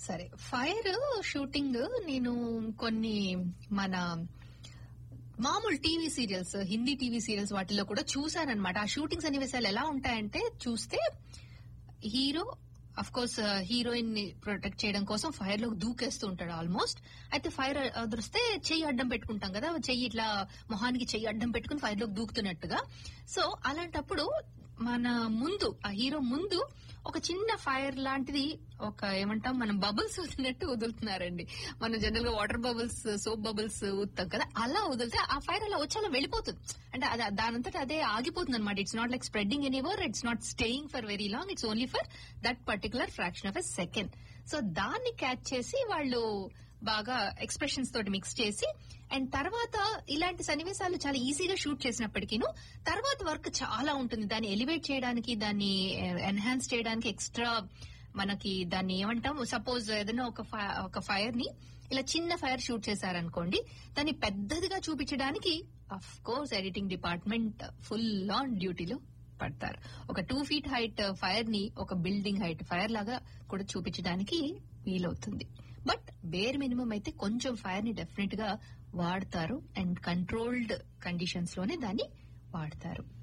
సరే fire shooting నేను కొన్ని మన మామూలు TV serials Hindi TV serials వాటిలో కూడా చూసానన్నమాట ఆ షూటింగ్ సన్నివేశాలు ఎలా ఉంటాయంటే చూస్తే హీరో అఫ్ కోర్స్ హీరోయిన్ ని ప్రొటెక్ట్ చేయడం కోసం ఫైర్ లో దూకేస్తూ ఉంటాడు ఆల్మోస్ట్ అయితే ఫైర్ అదొస్తే చెయ్యి అడ్డం పెట్టుకుంటాం కదా చెయ్యి ఇట్లా మొహానికి చెయ్యి అడ్డం పెట్టుకుని ఫైర్ లోకి దూకుతున్నట్టుగా సో అలాంటప్పుడు మన ముందు ఆ హీరో ముందు ఒక చిన్న ఫైర్ లాంటిది ఒక ఏమంటాం మనం బబుల్స్ వదిలినట్టు వదులుతున్నారండి మనం జనరల్ గా వాటర్ బబుల్స్ సోప్ బబుల్స్ ఊతాం కదా అలా వదిలితే ఆ ఫైర్ అలా వచ్చి అలా వెళ్ళిపోతుంది అంటే అది దానంతట అదే ఆగిపోతుంది అనమాట it's not like spreading anywhere it's not staying for very long it's only for that particular fraction of a second so దాన్ని క్యాచ్ చేసి వాళ్ళు బాగా ఎక్స్ప్రెషన్స్ తోటి మిక్స్ చేసి అండ్ తర్వాత ఇలాంటి సన్నివేశాలు చాలా ఈజీగా షూట్ చేసినప్పటికీను తర్వాత వర్క్ చాలా ఉంటుంది దాన్ని ఎలివేట్ చేయడానికి దాన్ని ఎన్హాన్స్ చేయడానికి ఎక్స్ట్రా మనకి దాన్ని ఏమంటాం సపోజ్ ఏదైనా ఒక fi- ఒక ఫైర్ ని ఇలా చిన్న ఫైర్ షూట్ చేశారనుకోండి దాన్ని పెద్దదిగా చూపించడానికి of course editing department full on డ్యూటీలో పడతారు ఒక టూ ఫీట్ హైట్ ఫైర్ ని ఒక బిల్డింగ్ హైట్ ఫైర్ లాగా కూడా చూపించడానికి వీలవుతుంది బట్ బేర్ మినిమం అయితే కొంచెం ఫైర్ ని డెఫినెట్ గా వాడతారు అండ్ కంట్రోల్డ్ కండిషన్స్ లోనే దాన్ని వాడతారు